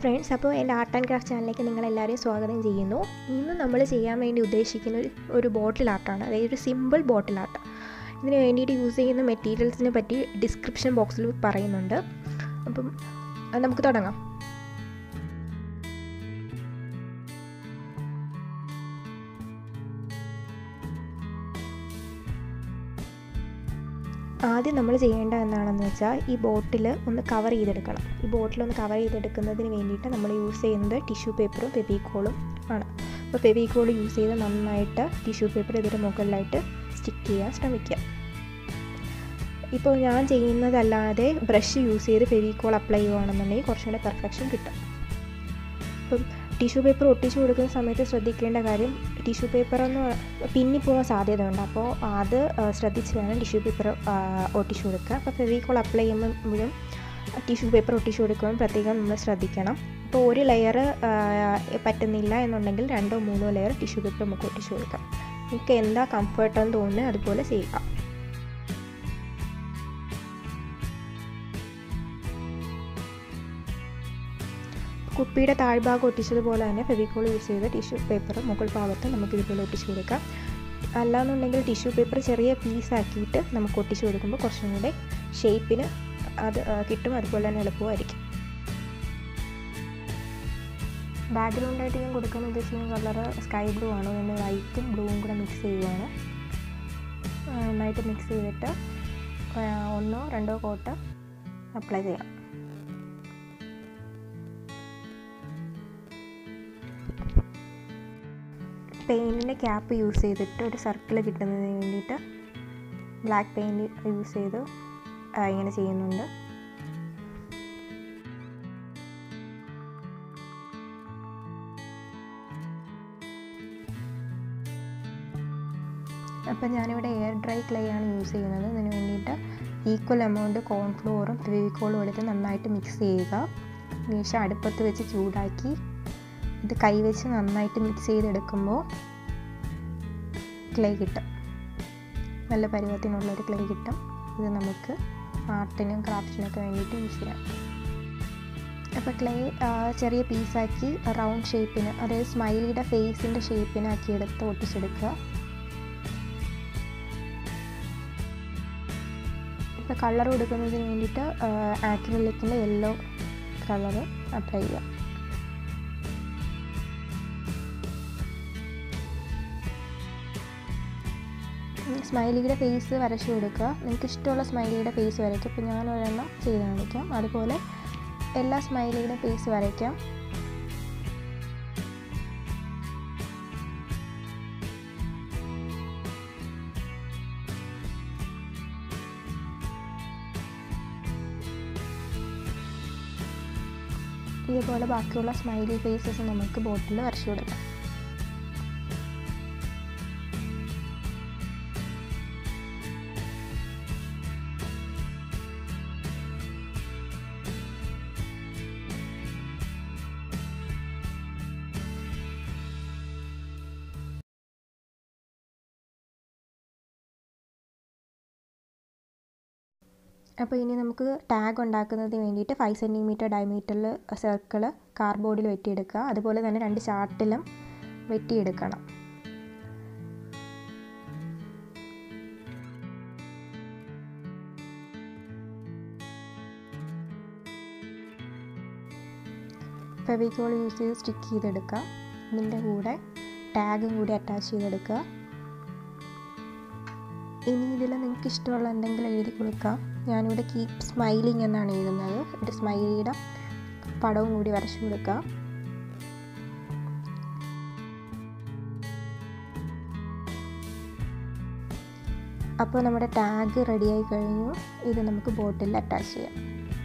friends അപ്പോൾ എൻ്റെ art and craft ചാനലിലേക്ക് നിങ്ങളെല്ലാവരെയും സ്വാഗതം ചെയ്യുന്നു ഇന്ന് നമ്മൾ ചെയ്യാൻ വേണ്ടി ഉദ്ദേശിക്കുന്ന ഒരു ഒരു ബോട്ടിൽ ആർട്ടാണ് അതായത് ഒരു സിമ്പിൾ ബോട്ടിൽ ആർട്ട് ഇതിന് വേണ്ടിയിട്ട് യൂസ് ചെയ്യുന്ന മെറ്റീരിയൽസിനെ പറ്റി ഡിസ്ക്രിപ്ഷൻ ബോക്സിൽ പറയുന്നുണ്ട് അപ്പം അത് നമുക്ക് തുടങ്ങാം ആദ്യം നമ്മൾ ചെയ്യേണ്ട എന്താണെന്ന് വെച്ചാൽ ഈ ബോട്ടിൽ ഒന്ന് കവർ ചെയ്തെടുക്കണം ഈ ബോട്ടിൽ ഒന്ന് കവർ ചെയ്തെടുക്കുന്നതിന് വേണ്ടിയിട്ട് നമ്മൾ യൂസ് ചെയ്യുന്നത് ടിഷ്യൂ പേപ്പറും ഫെവിക്കോളും ആണ് അപ്പോൾ ഫെവിക്കോൾ യൂസ് ചെയ്ത് നന്നായിട്ട് ടിഷ്യൂ പേപ്പർ ഇതിൻ്റെ മുകളിലായിട്ട് സ്റ്റിക്ക് ചെയ്യാൻ ശ്രമിക്കുക ഇപ്പോൾ ഞാൻ ചെയ്യുന്നതല്ലാതെ ബ്രഷ് യൂസ് ചെയ്ത് ഫെവിക്കോൾ അപ്ലൈ ചെയ്യുകയാണെന്നുണ്ടെങ്കിൽ കുറച്ചും കൂടെ പെർഫെക്ഷൻ കിട്ടും അപ്പം ടിഷ്യൂ പേപ്പർ ഒട്ടിച്ചു കൊടുക്കുന്ന സമയത്ത് ശ്രദ്ധിക്കേണ്ട കാര്യം ടിഷ്യൂ പേപ്പർ ഒന്ന് പിന്നിപ്പോകാൻ സാധ്യതയുണ്ട് അപ്പോൾ അത് ശ്രദ്ധിച്ച് വേണം ടിഷ്യൂ പേപ്പർ ഒട്ടിച്ചു കൊടുക്കുക അപ്പോൾ ഫെവിക്കോൾ അപ്ലൈ ചെയ്യുമ്പോഴും ടിഷ്യൂ പേപ്പർ ഒട്ടിച്ചു കൊടുക്കുമ്പോൾ പ്രത്യേകം നമ്മൾ ശ്രദ്ധിക്കണം ഇപ്പോൾ ഒരു ലെയർ പറ്റുന്നില്ല എന്നുണ്ടെങ്കിൽ രണ്ടോ മൂന്നോ ലെയർ ടിഷ്യൂ പേപ്പർ നമുക്ക് ഒട്ടിച്ചു കൊടുക്കാം നിങ്ങൾക്ക് എന്താ കംഫർട്ടെന്ന് തോന്നുന്നത് അതുപോലെ ചെയ്യുക കുപ്പിയുടെ താഴ്ഭാഗം ഒട്ടിച്ചതുപോലെ തന്നെ ഫെവിക്കോൾ യൂസ് ചെയ്ത് ടിഷ്യൂ പേപ്പർ മുകൾ ഭാഗത്ത് നമുക്ക് ഇതുപോലെ ഒട്ടിച്ചു കൊടുക്കാം അല്ലാന്നുണ്ടെങ്കിൽ ടിഷ്യൂ പേപ്പർ ചെറിയ പീസാക്കിയിട്ട് നമുക്ക് ഒട്ടിച്ചു കൊടുക്കുമ്പോൾ കുറച്ചും കൂടെ ഷേപ്പിന് അത് കിട്ടും അതുപോലെ തന്നെ എളുപ്പമായിരിക്കും ബാക്ക്ഗ്രൗണ്ടായിട്ട് ഞാൻ കൊടുക്കാൻ ഉദ്ദേശിക്കുന്ന കളർ സ്കൈ ബ്ലൂ ആണ് ഞാൻ വൈറ്റും ബ്ലൂവും കൂടെ മിക്സ് ചെയ്യുകയാണ് നന്നായിട്ട് മിക്സ് ചെയ്തിട്ട് ഒന്നോ രണ്ടോ കോട്ട് അപ്ലൈ ചെയ്യാം പെയിൻറ്റിൻ്റെ ക്യാപ്പ് യൂസ് ചെയ്തിട്ട് ഒരു സർക്കിൾ കിട്ടുന്നതിന് വേണ്ടിയിട്ട് ബ്ലാക്ക് പെയിൻറ്റ് യൂസ് ചെയ്ത് ഇങ്ങനെ ചെയ്യുന്നുണ്ട് അപ്പം ഞാനിവിടെ എയർ ഡ്രൈ ക്ലേ ആണ് യൂസ് ചെയ്യുന്നത് ഇതിന് വേണ്ടിയിട്ട് ഈക്വൽ എമൗണ്ട് കോൺഫ്ലോറും ഫെവിക്കോളും എടുത്ത് നന്നായിട്ട് മിക്സ് ചെയ്യുക ശേഷം അടുപ്പത്ത് വെച്ച് ചൂടാക്കി ഇത് കൈവച്ച് നന്നായിട്ട് മിക്സ് ചെയ്തെടുക്കുമ്പോൾ ക്ലേ കിട്ടും നല്ല പരുവത്തിനുള്ളൊരു ക്ലേ കിട്ടും ഇത് നമുക്ക് ആർട്ടിനും ക്രാഫ്റ്റിനൊക്കെ വേണ്ടിയിട്ട് യൂസ് ചെയ്യാം അപ്പോൾ ക്ലേ ചെറിയ പീസാക്കി റൗണ്ട് ഷേപ്പിന് അതായത് സ്മൈലിയുടെ ഫേസിൻ്റെ ഷേപ്പിനാക്കി എടുത്ത് ഒട്ടിച്ചെടുക്കുക ഇപ്പോൾ കളർ കൊടുക്കുന്നതിന് വേണ്ടിയിട്ട് ആക്രിലിക്കിൻ്റെ യെല്ലോ കളർ അപ്ലൈ ചെയ്യുക സ്മൈലിയുടെ ഫേസ് വരച്ചു കൊടുക്കുക നിങ്ങൾക്ക് ഇഷ്ടമുള്ള സ്മൈലിയുടെ ഫേസ് വരയ്ക്കുക ഇപ്പോൾ ഞാൻ ഒരെണ്ണം ചെയ്ത് കാണിക്കാം അതുപോലെ എല്ലാ സ്മൈലിയുടെ ഫേസ് വരയ്ക്കാം ഇതുപോലെ ബാക്കിയുള്ള സ്മൈലി ഫേസസ് നമുക്ക് ബോട്ടിൽ വരച്ചു കൊടുക്കാം അപ്പോൾ ഇനി നമുക്ക് ടാഗ് ഉണ്ടാക്കുന്നതിന് വേണ്ടിയിട്ട് ഫൈവ് സെൻറ്റിമീറ്റർ ഡയമീറ്ററിൽ സർക്കിൾ കാർഡ്ബോർഡിൽ വെട്ടിയെടുക്കുക അതുപോലെ തന്നെ രണ്ട് ചാർട്ടിലും വെട്ടിയെടുക്കണം ഫെവിക്കോൾ യൂസ് ചെയ്ത് സ്റ്റിക്ക് ചെയ്തെടുക്കുക ഇതിൻ്റെ കൂടെ ടാഗും കൂടി അറ്റാച്ച് ചെയ്തെടുക്കുക ഇനി ഇതിൽ നിങ്ങൾക്ക് ഇഷ്ടമുള്ള എന്തെങ്കിലും എഴുതി കൊടുക്കാം ഞാനിവിടെ കീപ് സ്മൈലിംഗ് എന്നാണ് എഴുതുന്നത് ഒരു സ്മൈലിയുടെ പടവും കൂടി വരച്ചു കൊടുക്കുക അപ്പോൾ നമ്മുടെ ടാഗ് റെഡിയായി കഴിഞ്ഞു ഇത് നമുക്ക് ബോട്ടിൽ അറ്റാച്ച് ചെയ്യാം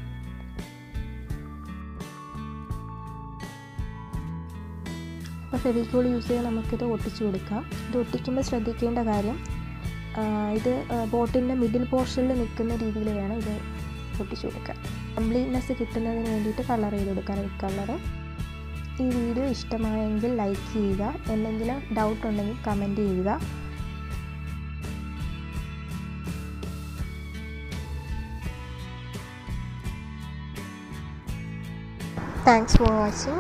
അപ്പോൾ ഫെവിക്കോൾ യൂസ് ചെയ്ത് നമുക്കിത് ഒട്ടിച്ചു കൊടുക്കാം ഇത് ഒട്ടിക്കുമ്പോൾ ശ്രദ്ധിക്കേണ്ട കാര്യം ഇത് ബോട്ടിൻ്റെ മിഡിൽ പോർഷനിൽ നിൽക്കുന്ന രീതിയിൽ വേണം ഇത് ഒട്ടിച്ചു കൊടുക്കാൻ കംപ്ലീറ്റ്നെസ് കിട്ടുന്നതിന് വേണ്ടിയിട്ട് കളർ ചെയ്ത് കൊടുക്കാം റെഡ് കളർ ഈ വീഡിയോ ഇഷ്ടമായെങ്കിൽ ലൈക്ക് ചെയ്യുക എന്തെങ്കിലും ഡൗട്ട് ഉണ്ടെങ്കിൽ കമൻറ്റ് ചെയ്യുക thanks for watching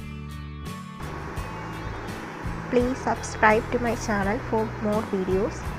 please subscribe to my channel for more videos